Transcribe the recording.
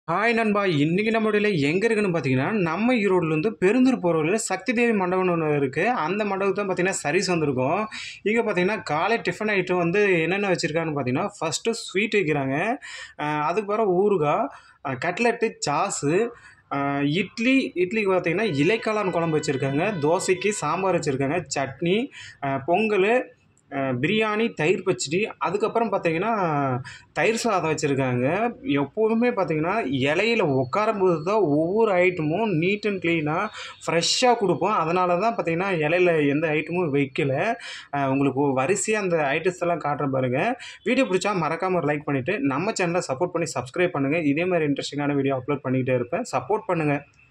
hi நண்பா இன்றைக்கி நம்ம வீடியோவில் எங்கே இருக்குன்னு பார்த்தீங்கன்னா நம்ம ஈரோடுலேருந்து பெருந்தூர் போகிற வழியில் சக்தி தேவி மண்டபம்னு ஒன்று இருக்குது அந்த மண்டபத்துக்கு தான் பார்த்தீங்கன்னா சர்வீஸ் வந்திருக்கோம் இங்கே பார்த்தீங்கன்னா காலை டிஃபன் ஐட்டம் வந்து என்னென்ன வச்சுருக்காங்கன்னு பார்த்தீங்கன்னா ஃபஸ்ட்டு ஸ்வீட் வைக்கிறாங்க அஹ் அதுக்கு பிறகு ஊறுகாய் அஹ் கட்லெட்டு சாஸு அஹ் இட்லி இட்லிக்கு பார்த்தீங்கன்னா இலைக்காளான் குழம்பு வச்சுருக்காங்க தோசைக்கு சாம்பார் வச்சுருக்காங்க சட்னி அஹ் பொங்கல் அஹ் பிரியாணி தயிர் பச்சடி அதுக்கப்புறம் பார்த்தீங்கன்னா தயிர் சாதம் வச்சுருக்காங்க எப்போதுமே பார்த்தீங்கன்னா இலையில உட்காரும்போது தான் ஒவ்வொரு ஐட்டமும் நீட் அண்ட் க்ளீனாக ஃப்ரெஷ்ஷாக கொடுப்போம் அதனால தான் பார்த்தீங்கன்னா இலையில எந்த ஐட்டமும் வைக்கல அஹ் உங்களுக்கு வரிசையாக அந்த ஐட்டம்ஸ் எல்லாம் காட்டுறேன் பாருங்கள் வீடியோ பிடிச்சா மறக்காமல் ஒரு லைக் பண்ணிவிட்டு நம்ம சேனலை சப்போர்ட் பண்ணி சப்ஸ்கிரைப் பண்ணுங்கள் இதே மாதிரி இன்ட்ரெஸ்டிங்கான வீடியோ அப்லோட் பண்ணிக்கிட்டே இருப்பேன் சப்போர்ட் பண்ணுங்கள்